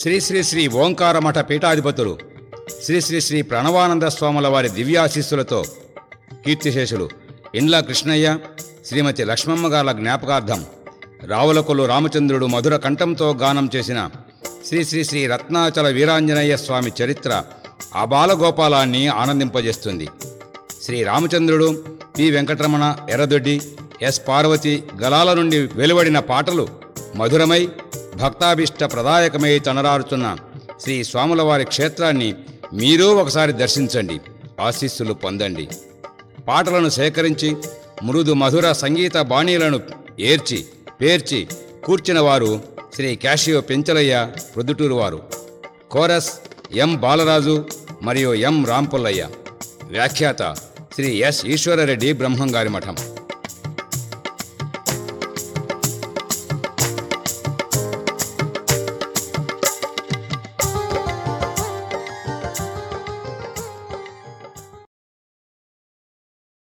శ్రీ శ్రీ శ్రీ ఓంకారమఠ పీఠాధిపతులు శ్రీ శ్రీ శ్రీ ప్రణవానంద స్వాముల వారి దివ్యాశీస్సులతో కీర్తిశేషులు ఇండ్ల కృష్ణయ్య శ్రీమతి లక్ష్మమ్మ గార్ల జ్ఞాపకార్థం రావులకొల్లు రామచంద్రుడు మధుర కంఠంతో గానం చేసిన శ్రీ శ్రీ శ్రీ రత్నాచల వీరాంజనేయ స్వామి చరిత్ర ఆ బాలగోపాలాన్ని ఆనందింపజేస్తుంది శ్రీ రామచంద్రుడు పి వెంకటరమణ ఎర్రదొడ్డి ఎస్ పార్వతి గలాల నుండి వెలువడిన పాటలు మధురమై భక్తాభిష్ట ప్రదాయకమై తనరారుచున్న శ్రీ స్వాములవారి క్షేత్రాన్ని మీరూ ఒకసారి దర్శించండి ఆశీస్సులు పొందండి పాటలను సేకరించి మృదు మధుర సంగీత బాణీలను ఏర్చి పేర్చి కూర్చిన వారు శ్రీ క్యాషియో పెంచలయ్య ప్రొద్దుటూరు వారు కోరస్ ఎం బాలరాజు మరియు ఎం రాంపుల్లయ్య వ్యాఖ్యాత శ్రీ ఎస్ ఈశ్వరరెడ్డి బ్రహ్మంగారి మఠం